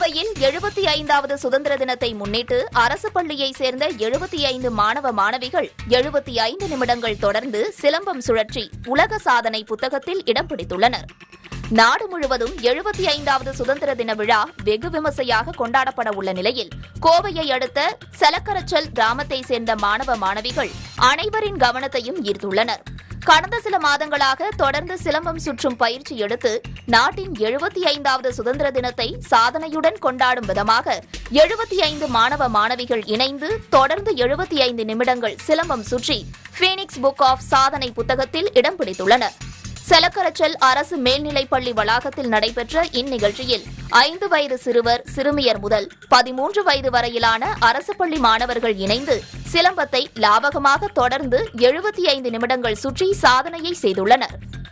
கோவையில் எழுபத்தி ஐந்தாவது சுதந்திர தினத்தை முன்னிட்டு அரசு பள்ளியை சேர்ந்த எழுபத்தி ஐந்து மாணவ மாணவிகள் எழுபத்தி ஐந்து நிமிடங்கள் தொடர்ந்து சிலம்பம் சுழற்றி உலக சாதனை புத்தகத்தில் இடம் பிடித்துள்ளனர் நாடு முழுவதும் எழுபத்தி ஐந்தாவது சுதந்திர தின விழா வெகு விமர்சையாக கொண்டாடப்பட உள்ள நிலையில் கோவையை அடுத்த செலக்கரச்சல் கிராமத்தை சேர்ந்த மாணவ மாணவிகள் அனைவரின் கவனத்தையும் ஈர்த்துள்ளனர் கடந்த சில மாதங்களாக தொடர்ந்து சிலம்பம் சுற்றும் பயிற்சி எடுத்து நாட்டின் எழுபத்தி ஐந்தாவது சுதந்திர தினத்தை சாதனையுடன் கொண்டாடும் விதமாக எழுபத்தி ஐந்து மாணவ மாணவிகள் இணைந்து தொடர்ந்து எழுபத்தி ஐந்து நிமிடங்கள் சிலம்பம் சுற்றி பீனிக்ஸ் புக் ஆஃப் சாதனை புத்தகத்தில் இடம் பிடித்துள்ளனர் செலக்கரச்சல் அரசு மேல்நிலைப்பள்ளி வளாகத்தில் நடைபெற்ற இந்நிகழ்ச்சியில் ஐந்து வயது சிறுவர் சிறுமியர் முதல் பதிமூன்று வயது வரையிலான அரசு பள்ளி மாணவர்கள் இணைந்து சிலம்பத்தை லாபகமாக தொடர்ந்து எழுபத்தி ஐந்து நிமிடங்கள் சுற்றி சாதனையை செய்துள்ளனர்